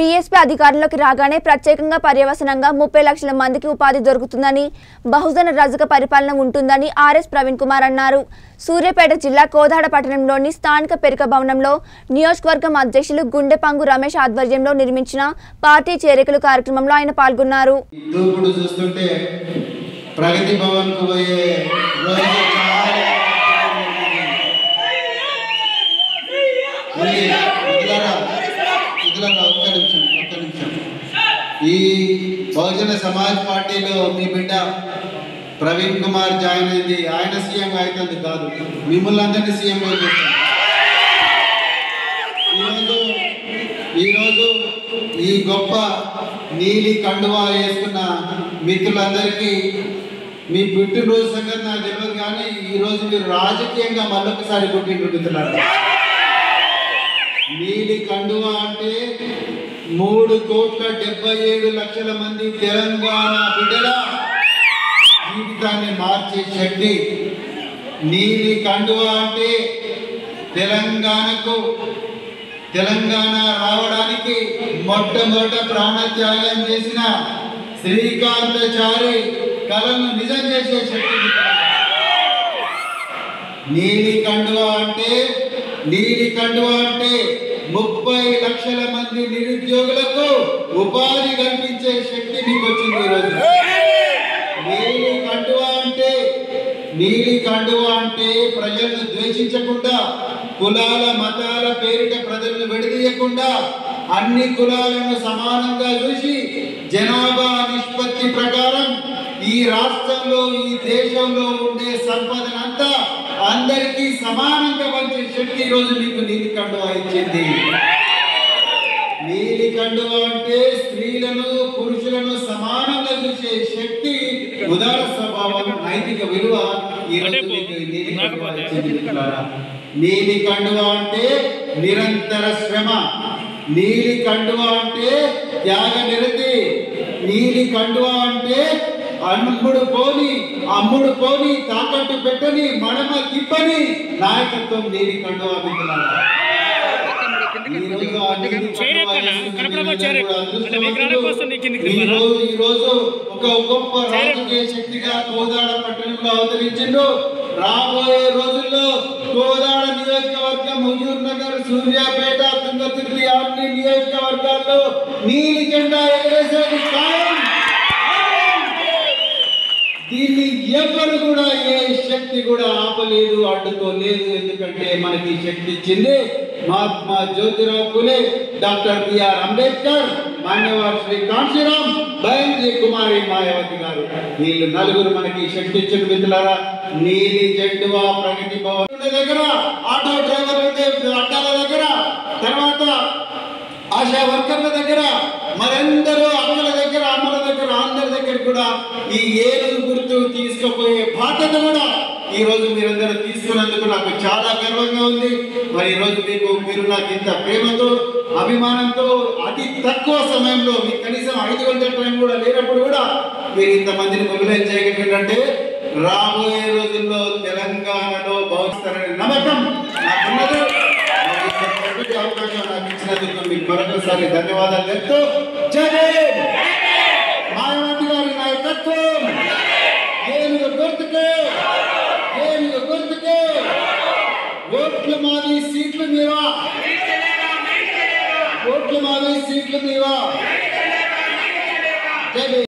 BSP అధికారంలోకి రాగానే ప్రత్యేకంగా పర్యవసనంగా ముప్పై లక్షల మందికి ఉపాధి దొరుకుతుందని బహుజన రజక పరిపాలన ఉంటుందని ఆర్ఎస్ ప్రవీణ్ కుమార్ అన్నారు సూర్యాపేట జిల్లా కోదాడ పట్టణంలోని స్థానిక పెరుక భవనంలో నియోజకవర్గం అధ్యక్షులు గుండెపంగు రమేష్ ఆధ్వర్యంలో నిర్మించిన పార్టీ చేరికలు కార్యక్రమంలో ఆయన పాల్గొన్నారు ఈ దూకుడు చూస్తుంటే ప్రగతి భవన్ కు పోయే రోజు చాలా మరి మిత్రులారా, మిత్రులారా, ఒక్క నిమిషం ఒక్క నిమిషం ఈ బహుజన సమాజ్ పార్టీలో మీ బిడ్డ ప్రవీణ్ కుమార్ జాయిన్ అయింది ఆయన సీఎం అవుతుంది కాదు మిమ్మల్ని అందరినీ సీఎం చేస్తాం ఈరోజు ఈరోజు ఈ గొప్ప నీలి కండువా వేసుకున్న మిత్రులందరికీ మీ పుట్టినరోజు సంగతి నాకు తెలియదు కానీ ఈరోజు మీరు రాజకీయంగా మళ్ళొకసారి పుట్టినరోజు మిత్రులారా నీలి కండువా అంటే మూడు కోట్ల డెబ్బై ఏడు లక్షల మంది తెలంగాణ బిడ్డల జీవితాన్ని మార్చే శక్తి నీలి కండువా అంటే తెలంగాణకు తెలంగాణ రావడానికి మొట్టమొదట ప్రాణత్యాగం చేసిన శ్రీకాంతచారి కళను నిజం చేసే శక్తి నీలి కండువా అంటే నీలి కండువా అంటే ముప్పై లక్షల మంది నిరుద్యోగులకు ఉపాధి కల్పించే శక్తి మీకు వచ్చింది ఈరోజు నీలి కండువా అంటే నీలి కండువా అంటే ప్రజలను ద్వేషించకుండా కులాల మతాల పేరిట ప్రజలను విడదీయకుండా అన్ని కులాలను సమానంగా చూసి జనాభా నిష్పత్తి ప్రకారం ఈ రాష్ట్రంలో ఈ దేశంలో ఉండే సంపదనంతా అందరికీ సమానంగా పంచే శక్తి ఈరోజు మీకు నీలి కండువా ఇచ్చింది నీలి కండువ అంటే స్త్రీలను పురుషులను సమానంగా చూసే శక్తి ఉదార స్వభావం నైతిక విలువ ఈ రోజు మీకు ఈ నీలి కండువ ఇచ్చింది మిత్రులారా. నీలి కండువ అంటే నిరంతర శ్రమ నీలి కండువ అంటే త్యాగ నిరతి నీలి కండువ అంటే అమ్ముడు పోని అమ్ముడు పోని తాకట్టు పెట్టని మడమ తిప్పని నాయకత్వం నీలి కండువ మిత్రులారా చేరెక్కనా? కనపడమో చేరెక్కు. అంటే విగ్రహాల కోసం నీ కిందికి ఈ దింపాలా? రోజు ఈ రోజు ఒక గొప్ప రాజకీయ శక్తిగా కోదాడ పట్టణంలో అవతరించిండు రాబోయే రోజుల్లో కోదాడ నియోజకవర్గం హుజూర్ నగర్ సూర్యాపేట తుంగతుర్తి అన్ని నియోజకవర్గాల్లో నీలి జెండా ఎగరేసేది ఖాయం దీన్ని ఎవరు కూడా ఏ శక్తి కూడా ఆపలేదు అడ్డుకోలేదు ఎందుకంటే మనకి ఈ శక్తి ఇచ్చింది మహాత్మా జ్యోతిరావు పులే డాక్టర్ బిఆర్ అంబేద్కర్ మాన్యవారు శ్రీ కాంశీరామ్ బయంజీ కుమారి మాయావతి గారు వీళ్ళు నలుగురు మనకి ఈ శక్తి ఇచ్చిన మిత్రులారా నీలి జెండువా ప్రగతి భవన్ ఉండే దగ్గర ఆటో డ్రైవర్లు ఉండే అడ్డాల దగ్గర తర్వాత ఆశా వర్కర్ల దగ్గర మరందరూ అమ్మల దగ్గర అమ్మల దగ్గర అందరి దగ్గర కూడా ఈ ఏనుగు గుర్తు తీసుకుపోయే బాధ్యత కూడా ఈ రోజు మీరందరూ తీసుకున్నందుకు నాకు చాలా గర్వంగా ఉంది మరి ఈ రోజు మీకు మీరు నాకు ఇంత ప్రేమతో అభిమానంతో అతి తక్కువ సమయంలో మీకు కనీసం ఐదు గంటల టైం కూడా లేనప్పుడు కూడా మీరు ఇంతమందిని మొబిలైజ్ చేయగలిగినట్టే రాబోయే రోజుల్లో తెలంగాణలో భవిస్తారనే నమ్మకం నాకున్నది మరి ఇంత చక్కటి అవకాశం నాకు ఇచ్చినందుకు మీకు మరొకసారి ధన్యవాదాలు చెప్తూ జై భీమ్! మాయావతి గారి నాయకత్వం ఏనుగు గుర్తుకే ఏనుగు గుర్తుకే ఓట్లు మాది సీట్లు మీవా ఓట్లు మాది సీట్లు మీవా జై భీమ్!